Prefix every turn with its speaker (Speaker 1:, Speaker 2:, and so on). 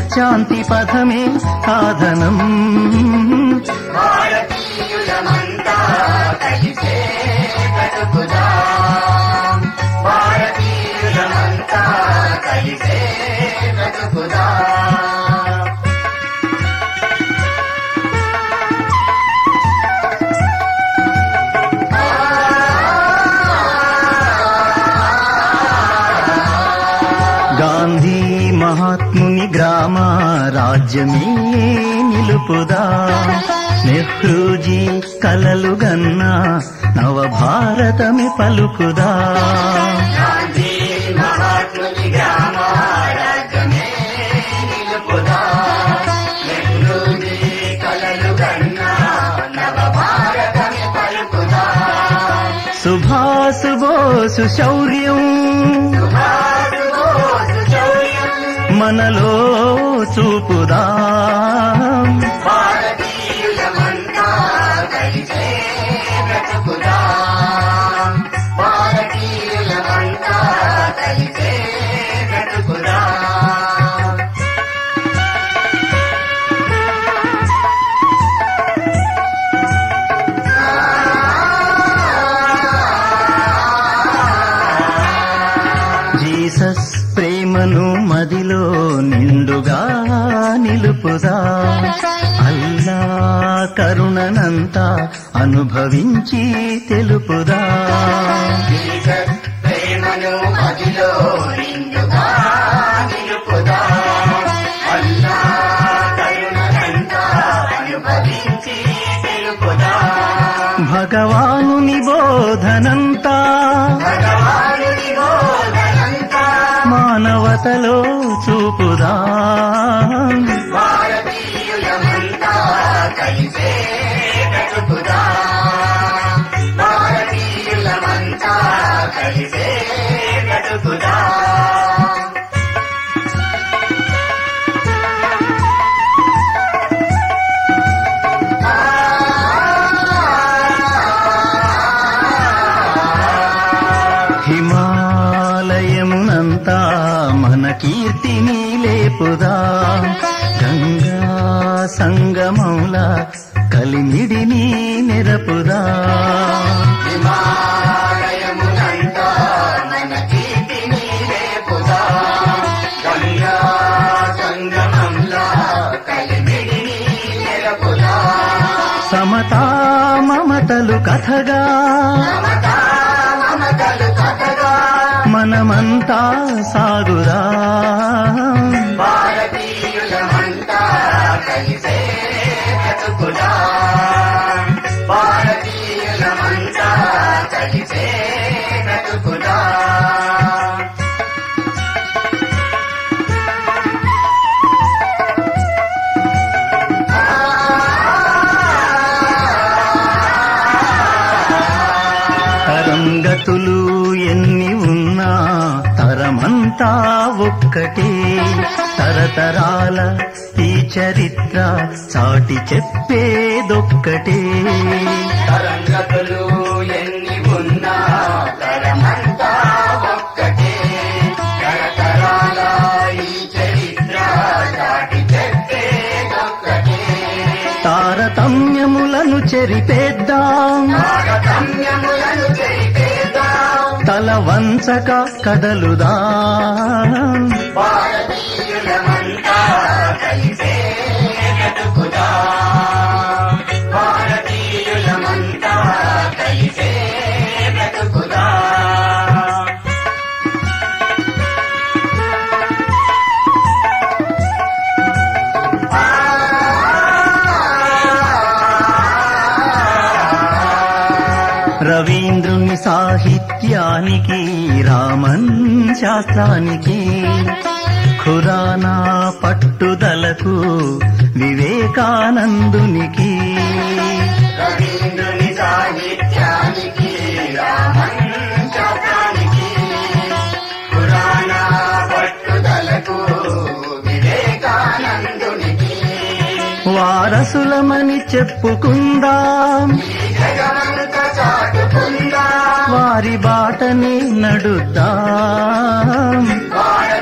Speaker 1: శాంతి పథమే సాధనం
Speaker 2: భారతీయులమంతా కలిసే బ్రతుకుదాం భారతీయులమంతా కలిసే బ్రతుకుదాం
Speaker 1: గాంధీ మహాత్ముని గ్రామ రాజ్యమే నిలుపుదా నెహ్రూజీ కలలు గన్న నవభారతమే పలుకుదా
Speaker 2: గాంధీ మహాత్ముని గ్రామ రాజ్యమే నిలుపుదాం నెహ్రూజీ కలలు కన్నా నవ భారతమే పలుకుదాం
Speaker 1: సుభాసు బోసు శౌర్యం
Speaker 2: సుభాష్ బోసు శౌర్యం
Speaker 1: మనలో చూపుదా
Speaker 2: భారతీయులమంతా కలిసే బ్రతుకుదాం భారతీయులమంతా కలిసే బ్రతుకుదాం
Speaker 1: జీసస్ ప్రేమను మదిలో నిండుగా నిలుపుదా అల్లా కరుణనంతా అనుభవించి తెలుపుదా
Speaker 2: జీసస్ ప్రేమను మదిలో నిండుగా నిలుపుదాం అల్లా కరుణనంతా అనుభవించి తెలుపుదాం
Speaker 1: భగవానుని బోధనంతా
Speaker 2: భగవానుని బోధనంతా
Speaker 1: మానవతలో చూపుదా
Speaker 2: భారతీయులమంతా కలిసే బ్రతుకుదాం భారతీయులమంతా కలిసే బ్రతుకుదాం
Speaker 1: హిమాలయమునంతా మన కీర్తిని లేపుదా గంగా సంగమౌల కలిమిడిని నిరపుదా
Speaker 2: హిమాలయమునంతా మన కీర్తిని రేపుదాం గంగా సంగమంలా కలిమిడిని నెలపుదాం
Speaker 1: సమతా మమతలు కథగా
Speaker 2: మమతా మమతలు కథగా
Speaker 1: మనమంతా సాగుదా
Speaker 2: భారతీయులమంతా కలిసే బ్రతుకుదాం భారతీయులమంతా కలిసే బ్రతుకుదాం
Speaker 1: తరంగతులు ఎన్ని ఉన్నా తరమంతా ఒక్కటే తరతరాల ఈ చరిత్ర చాటి చెప్పేదొక్కటే
Speaker 2: తరంగతులు ఎన్ని ఉన్నా తరమంతా ఒక్కటే తరతరాల ఈ చరిత్ర దాటి చెప్పేదొక్కటే
Speaker 1: తారతమ్యములను చెరిపేద్దాం
Speaker 2: తారతమ్యములను చెరిపేదాం
Speaker 1: తల వంచక కదలుదాం
Speaker 2: భారతీయులమంతా కలిసే బ్రతుకుదాం భారతీయులమంతా కలిసే బ్రతుకుదాం
Speaker 1: రవీంద్రుని సాహిత్యానికి రామన్ శాస్త్రానికి ఖురానా పట్టుదలకు వివేకానందునికి
Speaker 2: రవీంద్రుని సాహిత్యానికి రామన్ శాస్త్రానికి పురాణ పట్టుదలకు వివేకానందునికి
Speaker 1: వారసులమని చెప్పుకుందాం
Speaker 2: జగమంత చాటుకుందా
Speaker 1: వారి బాటని నడుద్దాం
Speaker 2: భారతీయులమంతా